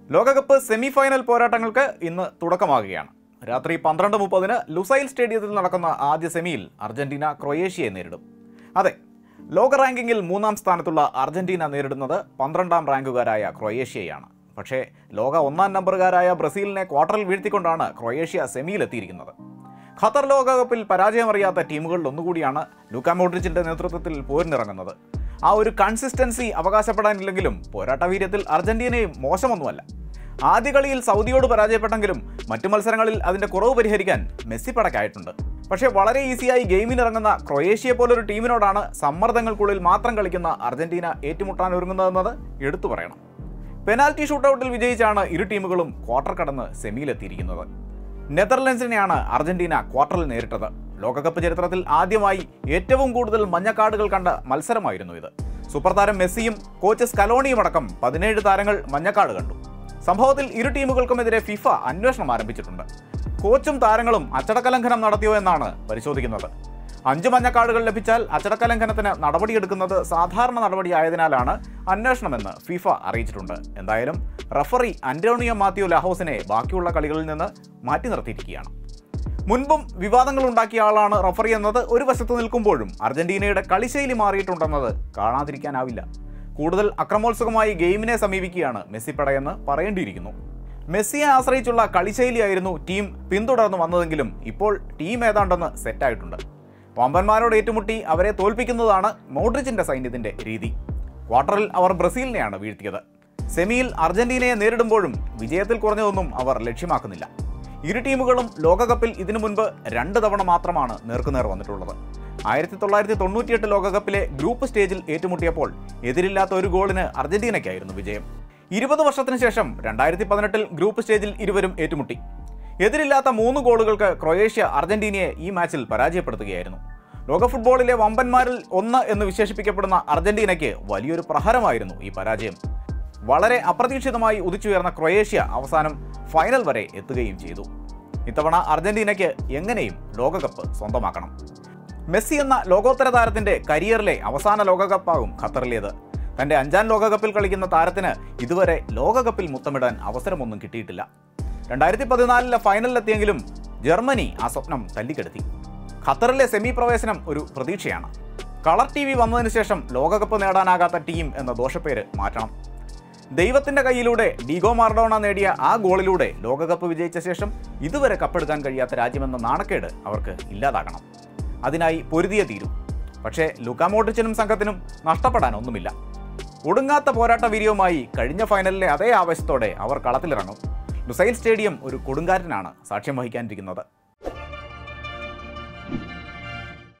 ലോകകപ്പ് semi final പോരാട്ടങ്ങൾക്ക് ഇന്ന് തുടക്കമാകുകയാണ് രാത്രി പന്ത്രണ്ട് മുപ്പതിന് ലുസൈൽ സ്റ്റേഡിയത്തിൽ നടക്കുന്ന ആദ്യ സെമിയിൽ അർജന്റീന ക്രൊയേഷ്യയെ നേരിടും അതെ ലോക റാങ്കിങ്ങിൽ മൂന്നാം സ്ഥാനത്തുള്ള അർജന്റീന നേരിടുന്നത് പന്ത്രണ്ടാം റാങ്കുകാരായ ക്രൊയേഷ്യയാണ് പക്ഷേ ലോക ഒന്നാം നമ്പറുകാരായ ബ്രസീലിനെ ക്വാർട്ടറിൽ വീഴ്ത്തിക്കൊണ്ടാണ് ക്രൊയേഷ്യ സെമിയിലെത്തിയിരിക്കുന്നത് ഖത്തർ ലോകകപ്പിൽ പരാജയമറിയാത്ത ടീമുകളിൽ ഒന്നുകൂടിയാണ് ലൂക്ക മോഡ്രിച്ചിന്റെ നേതൃത്വത്തിൽ പോരിനിറങ്ങുന്നത് ആ ഒരു കൺസിസ്റ്റൻസി അവകാശപ്പെടാനില്ലെങ്കിലും പോരാട്ടവീര്യത്തിൽ അർജന്റീനയും മോശമൊന്നുമല്ല ആദ്യ കളിയിൽ സൗദിയോട് പരാജയപ്പെട്ടെങ്കിലും മറ്റു മത്സരങ്ങളിൽ അതിന്റെ കുറവ് പരിഹരിക്കാൻ മെസ്സി പടക്കായിട്ടുണ്ട് പക്ഷേ വളരെ ഈസിയായി ഗെയിമിനിറങ്ങുന്ന ക്രൊയേഷ്യയെ പോലൊരു ടീമിനോടാണ് സമ്മർദ്ദങ്ങൾക്കുള്ളിൽ മാത്രം കളിക്കുന്ന അർജന്റീന ഏറ്റുമുട്ടാൻ ഒരുങ്ങുന്നതെന്നത് എടുത്തു പറയണം പെനാൽറ്റി ഷൂട്ടൌട്ടിൽ വിജയിച്ചാണ് ഇരു ടീമുകളും ക്വാർട്ടർ കടന്ന് സെമിയിലെത്തിയിരിക്കുന്നത് നെതർലൻഡ്സിനെയാണ് അർജന്റീന ക്വാർട്ടറിൽ നേരിട്ടത് ലോകകപ്പ് ചരിത്രത്തിൽ ആദ്യമായി ഏറ്റവും കൂടുതൽ മഞ്ഞക്കാർഡുകൾ കണ്ട മത്സരമായിരുന്നു ഇത് സൂപ്പർ താരം മെസ്സിയും കോച്ച് സ്കലോണിയും അടക്കം പതിനേഴ് താരങ്ങൾ മഞ്ഞക്കാർഡ് കണ്ടു സംഭവത്തിൽ ഇരു ടീമുകൾക്കുമെതിരെ ഫിഫ അന്വേഷണം ആരംഭിച്ചിട്ടുണ്ട് കോച്ചും താരങ്ങളും അച്ചടക്ക ലംഘനം നടത്തിയോ എന്നാണ് പരിശോധിക്കുന്നത് അഞ്ച് മഞ്ഞക്കാർഡുകൾ ലഭിച്ചാൽ അച്ചടക്ക ലംഘനത്തിന് നടപടിയെടുക്കുന്നത് സാധാരണ നടപടിയായതിനാലാണ് അന്വേഷണമെന്ന് ഫിഫ അറിയിച്ചിട്ടുണ്ട് എന്തായാലും റഫറി അന്റോണിയോ മാത്യു ലാഹോസിനെ ബാക്കിയുള്ള കളികളിൽ നിന്ന് മാറ്റി നിർത്തിയിരിക്കുകയാണ് മുൻപും വിവാദങ്ങൾ ഉണ്ടാക്കിയ ആളാണ് റഫറി എന്നത് ഒരു വശത്ത് നിൽക്കുമ്പോഴും അർജന്റീനയുടെ കളിശൈലി മാറിയിട്ടുണ്ടെന്നത് കാണാതിരിക്കാനാവില്ല കൂടുതൽ അക്രമോത്സുകമായി ഗെയിമിനെ സമീപിക്കുകയാണ് മെസ്സി പടയെന്ന് പറയേണ്ടിയിരിക്കുന്നു മെസ്സിയെ ആശ്രയിച്ചുള്ള കളിശൈലിയായിരുന്നു ടീം പിന്തുടർന്നു വന്നതെങ്കിലും ഇപ്പോൾ ടീം ഏതാണ്ടെന്ന് സെറ്റായിട്ടുണ്ട് വമ്പന്മാരോട് ഏറ്റുമുട്ടി അവരെ തോൽപ്പിക്കുന്നതാണ് മോഡ്രിച്ചിന്റെ സൈന്യത്തിന്റെ രീതി ക്വാർട്ടറിൽ അവർ ബ്രസീലിനെയാണ് വീഴ്ത്തിയത് സെമിയിൽ അർജന്റീനയെ നേരിടുമ്പോഴും വിജയത്തിൽ കുറഞ്ഞതൊന്നും അവർ ലക്ഷ്യമാക്കുന്നില്ല ഇരു ടീമുകളും ലോകകപ്പിൽ ഇതിനു മുൻപ് രണ്ട് തവണ മാത്രമാണ് നേർക്കുനേർ വന്നിട്ടുള്ളത് ആയിരത്തി തൊള്ളായിരത്തി തൊണ്ണൂറ്റിയെട്ട് ലോകകപ്പിലെ ഗ്രൂപ്പ് സ്റ്റേജിൽ ഏറ്റുമുട്ടിയപ്പോൾ എതിരില്ലാത്ത ഒരു ഗോളിന് അർജന്റീനയ്ക്കായിരുന്നു വിജയം ഇരുപത് വർഷത്തിന് ശേഷം രണ്ടായിരത്തി പതിനെട്ടിൽ ഗ്രൂപ്പ് സ്റ്റേജിൽ ഇരുവരും ഏറ്റുമുട്ടി എതിരില്ലാത്ത മൂന്ന് ഗോളുകൾക്ക് ക്രൊയേഷ്യ അർജന്റീനയെ ഈ മാച്ചിൽ പരാജയപ്പെടുത്തുകയായിരുന്നു ലോക ഫുട്ബോളിലെ വമ്പന്മാരിൽ ഒന്ന് എന്ന് വിശേഷിപ്പിക്കപ്പെടുന്ന അർജന്റീനയ്ക്ക് വലിയൊരു പ്രഹരമായിരുന്നു ഈ പരാജയം വളരെ അപ്രതീക്ഷിതമായി ഉദിച്ചുയർന്ന ക്രൊയേഷ്യ അവസാനം ഫൈനൽ വരെ എത്തുകയും ചെയ്തു ഇത്തവണ അർജന്റീനയ്ക്ക് എങ്ങനെയും ലോകകപ്പ് സ്വന്തമാക്കണം മെസ്സി എന്ന ലോകോത്തര താരത്തിന്റെ കരിയറിലെ അവസാന ലോകകപ്പാകും ഖത്തറിലേത് തന്റെ അഞ്ചാം ലോകകപ്പിൽ കളിക്കുന്ന താരത്തിന് ഇതുവരെ ലോകകപ്പിൽ മുത്തമിടാൻ അവസരമൊന്നും കിട്ടിയിട്ടില്ല രണ്ടായിരത്തി പതിനാലിലെ ഫൈനലിലെത്തിയെങ്കിലും ജർമ്മനി ആ സ്വപ്നം തല്ലിക്കെടുത്തി ഖത്തറിലെ സെമി പ്രവേശനം ഒരു പ്രതീക്ഷയാണ് കളർ ടി വി വന്നതിന് ശേഷം ലോകകപ്പ് നേടാനാകാത്ത ടീം എന്ന ദോഷപ്പേര് മാറ്റണം ദൈവത്തിന്റെ കയ്യിലൂടെ ഡീഗോ മാർഡോണ നേടിയ ആ ഗോളിലൂടെ ലോകകപ്പ് വിജയിച്ച ശേഷം ഇതുവരെ കപ്പെടുക്കാൻ കഴിയാത്ത രാജ്യമെന്ന നാണക്കേട് അവർക്ക് ഇല്ലാതാക്കണം അതിനായി പൊരുതിയ തീരും പക്ഷേ ലുക്കാമോട്ടിച്ചിനും സംഘത്തിനും നഷ്ടപ്പെടാൻ ഒന്നുമില്ല ഒടുങ്ങാത്ത പോരാട്ട വീര്യവുമായി കഴിഞ്ഞ ഫൈനലിലെ അതേ ആവേശത്തോടെ അവർ കളത്തിലിറങ്ങും ലുസൈൽ സ്റ്റേഡിയം ഒരു കൊടുങ്കാറ്റിനാണ് സാക്ഷ്യം വഹിക്കാനിരിക്കുന്നത്